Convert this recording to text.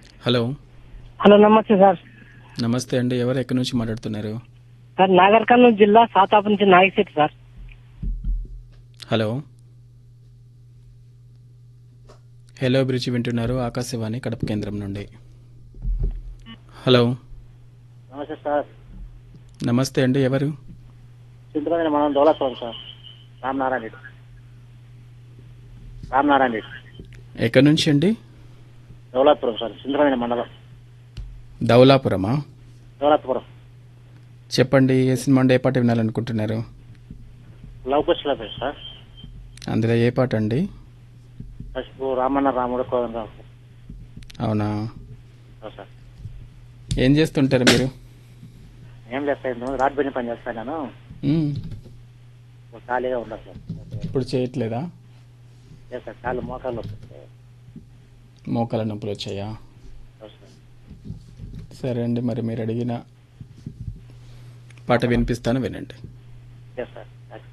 Hello hello నమస్తే sir నమస్తే అండి ఎవరు ఎక్కడి నుంచి మాట్లాడుతున్నారు సార్ నాగర్ కర్నూలు జిల్లా సాతాపు నుంచి Nayak sir hello hello bridge వింటున్నారు ఆకాశవాణి కడప కేంద్రం నుండి హలో నమస్తే సార్ నమస్తే అండి ఎవరు చింతపల్లి మనం దౌలత్పురం సార్ రామనారాయణ రెడ్డి రామనారాయణ రెడ్డి ఎక్కడి నుంచి అండి దౌలత్పురం సార్ చింతపల్లి మండలం దౌలాపురమా దౌలత్పురం చెప్పండి ఏ సినిమా అంటే ఏ పాట వినాలనుకుంటున్నారు లవ్ కుశల పేరు సార్ అందులో ఏ పాట అండి పసుపు రామన్న రాముడు కోదం రాము అవునా సార్ ఏం చేస్తుంటారు మీరు ఏం చేస్తాను రాడ్ బిని పని చేస్తాను నేను మ్మ్. ఖాళీగా ఉండదు సార్ ఇప్పుడు చేయట్లేదా లేదు సార్ కాళ్ళు మోకాళ్ళు వస్తుంది మోకాల నొప్పులు వచ్చాయా సార్ సరే అండి మరి మీరు అడిగిన పాట వినిపిస్తాను వినండి ఎస్ సార్